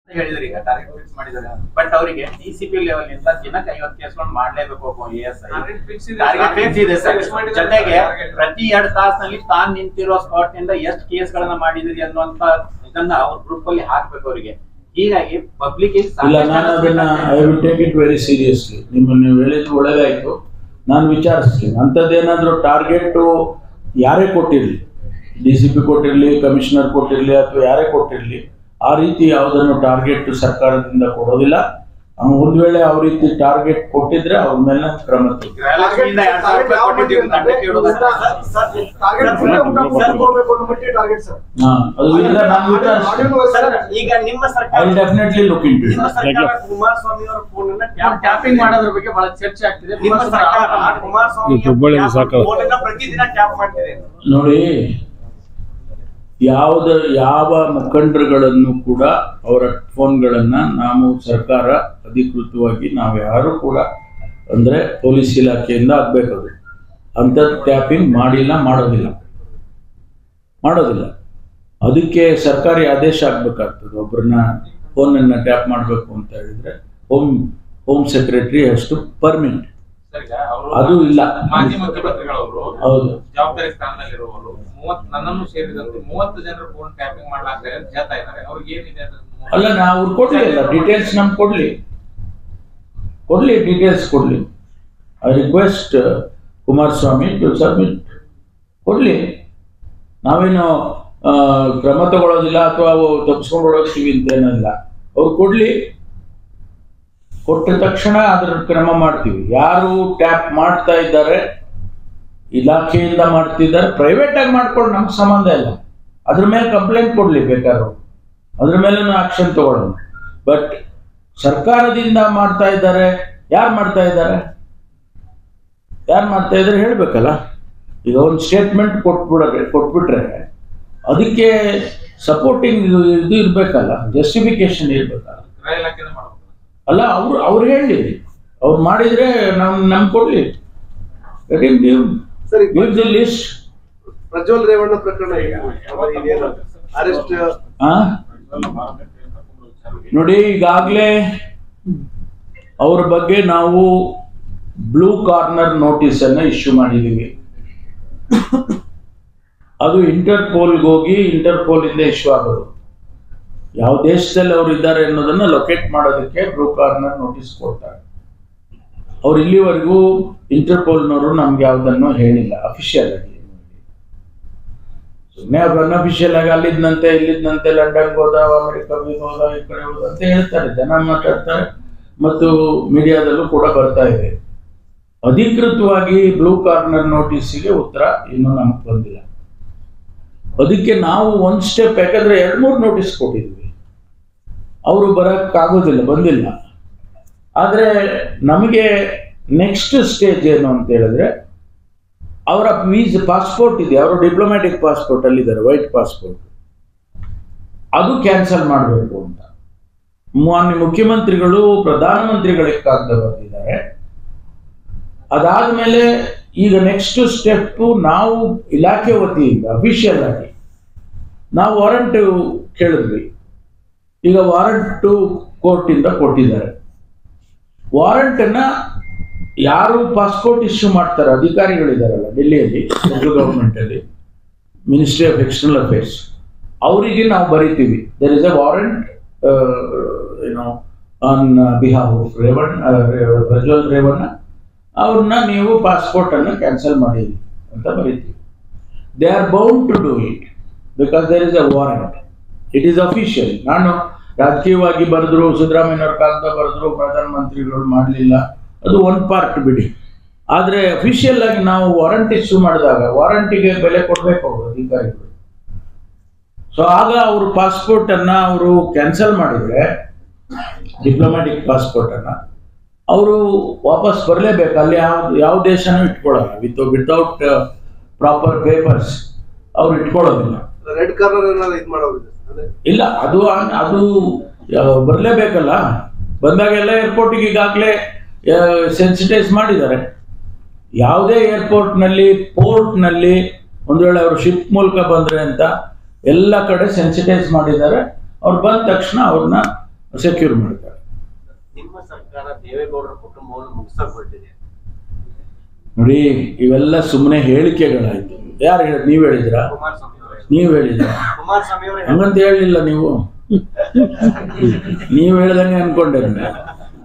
ಹೇಳಿದ್ರಿ ಈಗ target fix ಮಾಡಿದ್ದಾರೆ ಬಟ್ ಅವರಿಗೆ ಡಿಸಿಪಿ ಲೆವೆಲ್ ನಿಂದ ದಿನಕ್ಕೆ ಐವತ್ತು ಕೇಸ್ಗಳು ಮಾಡ್ಲೇಬೇಕು ಒಬ್ಬ A S I Target fix ಇದೆ ಟಾರ್ಗೆಟ್ ಫಿಕ್ಸ್ ಇದೆ ಸರ್ Fix ಮಾಡಿದ್ದಾರೆ ಜೊತೆಗೆ target. ಪ್ರತಿ ಎರಡ್ ತಾಸಿನಲ್ಲಿ ತಾನ್ ನಿಂತಿರೋ ಸ್ಪಾಟ್ ನಿಂದ ಎಷ್ಟು ಕೇಸ್ ಗಳನ್ನ ಮಾಡಿದ್ರಿ ಅನ್ನುವಂತ ಇದನ್ನ ಅವ್ರ ಗ್ರೂಪ್ ಅಲ್ಲಿ ಹಾಕ್ಬೇಕು ಅವರಿಗೆ ಹೀಗಾಗಿ ಪಬ್ಲಿಕ್ ಇಲ್ಲ ನಾನು ಅದನ್ನ I will take it very seriously ನಿಮ್ಮ ನೀವು ಹೇಳಿದ್ದು ಒಳ್ಳೇದಾಯ್ತು ನಾನು ವಿಚಾರಿಸ್ತೀನಿ ಅಂಥದ್ದೇನಾದ್ರೂ ಟಾರ್ಗೆಟ್ ಯಾರೇ ಕೊಟ್ಟಿರಲಿ ಡಿ ಸಿ ಪಿ ಕೊಟ್ಟಿರಲಿ ಕಮಿಷನರ್ ಕೊಟ್ಟಿರಲಿ ಅಥವಾ ಯಾರೇ ಕೊಟ್ಟಿರಲಿ ಆ ರೀತಿ ಯಾವುದನ್ನು ಟಾರ್ಗೆಟ್ ಸರ್ಕಾರದಿಂದ ಕೊಡೋದಿಲ್ಲ ಅವ್ನು ಒಂದ್ ವೇಳೆ ಆ ರೀತಿ ಟಾರ್ಗೆಟ್ ಕೊಟ್ಟಿದ್ರೆ ಅವ್ರ ಮೇಲೆ ನಾವು ಕ್ರಮ ತೆಗೆದು ಗೃಹಲಕ್ಷ್ಮಿಯಿಂದ ಎರಡ್ ಸಾವಿರ ರೂಪಾಯಿ ಕೊಟ್ಟಿದ್ದೀವಿ ದಂಡಕ್ಕೆ ಇಡೋದಕ್ಕೆ ಹಾ ಅದು ಇಲ್ಲ ನಾನು ವಿಚಾರಿಸ್ತೀನಿ ಈಗ ನಿಮ್ಮ ಐ ಸರ್ಕಾರ ವಿಲ್ ಡೆಫಿನೆಟ್ಲಿ ಲುಕ್ ಇನ್ ನಿಮ್ಮ ಸರ್ಕಾರ ಕುಮಾರಸ್ವಾಮಿ ಅವರ ಫೋನ್ ಅನ್ನ ಟ್ಯಾಪ್ ಟ್ಯಾಪಿಂಗ್ ಮಾಡೋದ್ರ ಬಗ್ಗೆ ಬಹಳ ಚರ್ಚೆ ಆಗ್ತಿದೆ ನಿಮ್ಮ ಸರ್ಕಾರ ಕುಮಾರಸ್ವಾಮಿ ಇದು ಹುಬ್ಬಳ್ಳಿಯಲ್ಲಿ ಸಾಕು. ಫೋನ್ ಅನ್ನ ಪ್ರತಿದಿನ ಟ್ಯಾಪ್ ಮಾಡ್ತಿದೆ ನೋಡಿ ಯಾವುದ ಯಾವ ಮುಖಂಡರುಗಳನ್ನು ಕೂಡ ಅವರ ಫೋನ್ಗಳನ್ನ ನಾವು ಸರ್ಕಾರ ಅಧಿಕೃತವಾಗಿ ನಾವು ಯಾರು ಕೂಡ ಅಂದ್ರೆ ಪೊಲೀಸ್ ಇಲಾಖೆಯಿಂದ ಆಗ್ಬೇಕದು ಅಂತ ಟ್ಯಾಪಿಂಗ್ ಮಾಡಿಲ್ಲ ಮಾಡೋದಿಲ್ಲ ಮಾಡೋದಿಲ್ಲ ಅದಕ್ಕೆ ಸರ್ಕಾರಿ ಆದೇಶ ಆಗ್ಬೇಕಾಗ್ತದೆ ಒಬ್ಬರನ್ನ ಫೋನನ್ನ ಟ್ಯಾಪ್ ಮಾಡಬೇಕು ಅಂತ ಹೇಳಿದ್ರೆ ಹೋಮ್ ಹೋಮ್ ಸೆಕ್ರೆಟರಿ ಅಷ್ಟು ಪರ್ಮಿಟ್ ಸರ್, ಈಗ ಅವರು ಅದು ಇಲ್ಲ ಮಾಜಿ ಮುಖ್ಯಮಂತ್ರಿಗಳವರು ಹೌದು ಜವಾಬ್ದಾರಿ ಸ್ಥಾನದಲ್ಲಿರುವವರು ಮೂವತ್ ನನ್ನನ್ನು ಸೇರಿದಂತೆ ಮೂವತ್ತು ಜನರು ಫೋನ್ ಟ್ಯಾಪಿಂಗ್ ಮಾಡ್ಲಾಗ್ತಾರೆ ಅಂತ ಹೇಳ್ತಾ ಇದ್ದಾರೆ ಅವ್ರಿಗೆ ಏನಿದೆ ಅದು? ಅಲ್ಲ ನಾ ಅವ್ರು ಕೊಡ್ಲಿ ಅಲ್ಲ ಡೀಟೇಲ್ಸ್ ನಮ್ಗೆ ಕೊಡ್ಲಿ ಕೊಡ್ಲಿ ಡೀಟೇಲ್ಸ್ ಕೊಡ್ಲಿ I request Kumaraswamy to submit ಕೊಡ್ಲಿ ನಾವೇನು ಆ, ಕ್ರಮ ತಗೊಳ್ಳೋದಿಲ್ಲ ಅಥವಾ ಅವು ತಪ್ಪಿಸ್ಕೊಂಡು ಹೋಗ್ತೀವಿ ಅಂತ ಏನಿಲ್ಲ ಅವ್ರು ಕೊಡ್ಲಿ ಕೊಟ್ಟ ತಕ್ಷಣ ಅದರ ಕ್ರಮ ಮಾಡ್ತೀವಿ ಯಾರು ಟ್ಯಾಪ್ ಮಾಡ್ತಾ ಇದ್ದಾರೆ ಇಲಾಖೆಯಿಂದ ಮಾಡ್ತಿದ್ದಾರೆ ಪ್ರೈವೇಟ್ ಆಗಿ ಮಾಡ್ಕೊಂಡು ನಮ್ಗೆ ಸಂಬಂಧ ಇಲ್ಲ ಅದ್ರ ಮೇಲೆ ಕಂಪ್ಲೇಂಟ್ ಕೊಡ್ಲಿ ಬೇಕಾದ್ರು ಅದ್ರ ಮೇಲೂ ಆಕ್ಷನ್ ತಗೊಳ್ಳೋಣ ಬಟ್ ಸರ್ಕಾರದಿಂದ ಮಾಡ್ತಾ ಇದ್ದಾರೆ ಯಾರು ಮಾಡ್ತಾ ಇದ್ದಾರೆ ಯಾರು ಮಾಡ್ತಾ ಇದ್ದಾರೆ ಹೇಳ್ಬೇಕಲ್ಲ ಈಗ ಒಂದು ಸ್ಟೇಟ್ಮೆಂಟ್ ಕೊಟ್ಬಿಡ್ರೆ ಕೊಟ್ಬಿಟ್ರೆ ಅದಕ್ಕೆ ಸಪೋರ್ಟಿಂಗ್ ಇದು ಇರ್ಬೇಕಲ್ಲ ಜಸ್ಟಿಫಿಕೇಶನ್ ಇರ್ಬೇಕಲ್ಲ ಗೃಹ ಇಲಾಖೆನೇ ಮಾಡ್ಬೇಕು ಅಲ್ಲ ಅವ್ರು ಅವ್ರು ಹೇಳಿ ಅವ್ರು ಮಾಡಿದ್ರೆ ನಮ್ ನಮ್ ಕೊಡ್ಲಿ ಸರಿ give the list Prajwal Revanna ಪ್ರಕರಣ ಅರೆಸ್ಟ್ ಆ ನೋಡಿ ಈಗಾಗಲೇ ಅವ್ರ ಬಗ್ಗೆ ನಾವು ಬ್ಲೂ ಕಾರ್ನರ್ ನೋಟಿಸ್ ಅನ್ನ ಇಶ್ಯೂ ಮಾಡಿದೀವಿ ಅದು ಇಂಟರ್ಪೋಲ್ಗೆ ಹೋಗಿ ಇಂಟರ್ಪೋಲ್ ಇಂದ ಇಶ್ಯೂ ಆಗೋದು ಯಾವ ದೇಶದಲ್ಲಿ ಅವ್ರು ಇದ್ದಾರೆ ಅನ್ನೋದನ್ನ ಲೊಕೇಟ್ ಮಾಡೋದಕ್ಕೆ ಬ್ಲೂ ಕಾರ್ನರ್ ನೋಟಿಸ್ ಕೊಡ್ತಾರೆ ಅವ್ರು ಇಲ್ಲಿವರೆಗೂ ಇಂಟರ್ಪೋಲ್ನವರು ನಮ್ಗೆ ಯಾವುದನ್ನು ಹೇಳಿಲ್ಲ ಅಫಿಷಿಯಲ್ ಆಗಿ ಸುಮ್ಮನೆ ಅವ್ರು ಅನ್ಅಫಿಷಿಯಲ್ ಆಗಿ ಅಲ್ಲಿದ್ದಂತೆ ಇಲ್ಲಿದ್ದಂತೆ ಲಂಡನ್ಗೆ ಹೋದ ಅಮೆರಿಕಾಗೆ ಹೋದ ಈ ಕಡೆ ಹೋದ ಅಂತ ಹೇಳ್ತಾರೆ ಜನ ಮಾತಾಡ್ತಾರೆ ಮತ್ತು ಮೀಡಿಯಾದಲ್ಲೂ ಕೂಡ ಬರ್ತಾ ಇದೆ ಅಧಿಕೃತವಾಗಿ ಬ್ಲೂ ಕಾರ್ನರ್ ನೋಟಿಸ್ಗೆ ಉತ್ತರ ಇನ್ನೂ ನಮಗೆ ಬಂದಿಲ್ಲ ಅದಕ್ಕೆ ನಾವು ಒಂದು ಸ್ಟೆಪ್ ಯಾಕಂದ್ರೆ ಎರಡು ಮೂರು ನೋಟಿಸ್ ಕೊಟ್ಟಿದ್ವಿ ಅವರು ಬರೋಕ್ಕಾಗೋದಿಲ್ಲ ಬಂದಿಲ್ಲ ಆದರೆ ನಮಗೆ ನೆಕ್ಸ್ಟ್ ಸ್ಟೇಜ್ ಏನು ಅಂತ ಹೇಳಿದ್ರೆ ಅವರ ವೀಸ್ ಪಾಸ್ಪೋರ್ಟ್ ಇದೆ ಅವರು ಡಿಪ್ಲೊಮ್ಯಾಟಿಕ್ ಪಾಸ್ಪೋರ್ಟ್ ಅಲ್ಲಿದ್ದಾರೆ ವೈಟ್ ಪಾಸ್ಪೋರ್ಟ್ ಅದು ಕ್ಯಾನ್ಸಲ್ ಮಾಡಬೇಕು ಅಂತ ಮಾನ್ಯ ಮುಖ್ಯಮಂತ್ರಿಗಳು ಪ್ರಧಾನಮಂತ್ರಿಗಳಿಗೆ ಕಾಗದ ಬರೆದಿದ್ದಾರೆ ಅದಾದ್ಮೇಲೆ ಈಗ ನೆಕ್ಸ್ಟ್ ಸ್ಟೆಪ್ ನಾವು ಇಲಾಖೆ ವತಿಯಿಂದ ಅಫಿಷಿಯಲ್ ಆಗಿ ನಾವು ವಾರಂಟ್ ಕೇಳಿದ್ವಿ ಈಗ ವಾರಂಟ್ ಕೋರ್ಟಿಂದ ಕೊಟ್ಟಿದ್ದಾರೆ ವಾರಂಟನ್ನ ಯಾರು ಪಾಸ್ಪೋರ್ಟ್ ಇಶ್ಯೂ ಮಾಡ್ತಾರೆ ಅಧಿಕಾರಿಗಳಿದಾರಲ್ಲ ಡೆಲ್ಲಿಯಲ್ಲಿ ಸೆಂಟ್ರಲ್ ಗೌರ್ಮೆಂಟಲ್ಲಿ ಮಿನಿಸ್ಟ್ರಿ ಆಫ್ ಎಕ್ಸ್ಟರ್ನಲ್ ಅಫೇರ್ಸ್ ಅವರಿಗೆ ನಾವು ಬರಿತೀವಿ ದರ್ ಇಸ್ ಅ ವಾರಂಟ್ ಏನೋ on behalf of Revan Prajwal Revanna ಅವ್ರನ್ನ ನೀವು ಪಾಸ್ಪೋರ್ಟನ್ನು ಕ್ಯಾನ್ಸಲ್ ಮಾಡಿರಿ ಅಂತ ಬರಿತೀವಿ they are bound to do it because there is a warrant it is official ನಾನು ರಾಜಕೀಯವಾಗಿ ಬರೆದ್ರು ಸಿದ್ದರಾಮಯ್ಯವ್ರ ಕಾಲದ ಬರೆದ್ರು ಪ್ರಧಾನಮಂತ್ರಿಗಳು ಮಾಡಲಿಲ್ಲ ಅದು ಒನ್ ಪಾರ್ಟ್ ಬಿಡಿ ಆದರೆ ಅಫಿಷಿಯಲ್ ಆಗಿ ನಾವು ವಾರಂಟ್ ಇಶ್ಯೂ ಮಾಡಿದಾಗ ವಾರಂಟಿಗೆ ಬೆಲೆ ಕೊಡಬೇಕು ಅವರು ಅಧಿಕಾರಿಗಳು ಸೊ ಆಗ ಅವರು ಪಾಸ್ಪೋರ್ಟ್ ಅನ್ನ ಅವರು ಕ್ಯಾನ್ಸಲ್ ಮಾಡಿದ್ರೆ ಡಿಪ್ಲೊಮ್ಯಾಟಿಕ್ ಪಾಸ್ಪೋರ್ಟ್ ಅನ್ನ ಅವರು ವಾಪಸ್ ಬರಲೇಬೇಕು ಅಲ್ಲಿ ಯಾವ ಯಾವ ದೇಶನೂ ಇಟ್ಕೊಳ್ಳಲ್ಲ ವಿತ್ ವಿತೌಟ್ ಪ್ರಾಪರ್ ಪೇಪರ್ಸ್ ಅವ್ರು ಇಟ್ಕೊಳ್ಳೋದಿಲ್ಲ ರೆಡ್ ಕಾರ್ನರ್ ಏನಾದ್ರು ಇದು ಮಾಡೋದಿದೆ ಅಂದ್ರೆ ಇಲ್ಲ ಅದು ಆ- ಅದು ಯಾವ- ಬರ್ಲೇಬೇಕಲ್ಲ ಬಂದಾಗೆಲ್ಲ ಏರ್ಪೋರ್ಟಿಗೆ ಈಗಾಗಲೇ ಸೆನ್ಸಿಟೈಸ್ ಮಾಡಿದ್ದಾರೆ ಯಾವುದೇ ಏರ್ಪೋರ್ಟ್ನಲ್ಲಿ ಪೋರ್ಟ್ನಲ್ಲಿ ಒಂದು ವೇಳೆ ಅವರು ಶಿಪ್ ಮೂಲಕ ಬಂದ್ರೆ ಅಂತ ಎಲ್ಲ ಕಡೆ ಸೆನ್ಸಿಟೈಸ್ ಮಾಡಿದ್ದಾರೆ ಅವ್ರು ಬಂದ ತಕ್ಷಣ ಅವ್ರನ್ನ ಸೆಕ್ಯೂರ್ ಮಾಡ್ತಾರೆ ನಿಮ್ಮ ಸರ್ಕಾರ ದೇವೇಗೌಡರ ಕುಟುಂಬವನ್ನು ಮುಗಿಸಕ್ ಹೊರಟಿದೆ ನೋಡಿ ಇವೆಲ್ಲ ಸುಮ್ಮನೆ ಹೇಳಿಕೆಗಳಾಯ್ತು ಯಾರು ಹೇಳಿದ್ ನೀವು ಹೇಳಿದ್ರಾ ಕುಮಾರಸ್ವಾಮಿ ಅವರೇ ನೀವು ಹೇಳಿದ್ರ ಕುಮಾರಸ್ವಾಮಿ ಅವರೇ ಹಂಗಂತ ಹೇಳಿಲ್ಲ ನೀವು ನೀವು ಹೇಳ್ದಂಗೆ ಅನ್ಕೊಂಡೆ ನಾನು.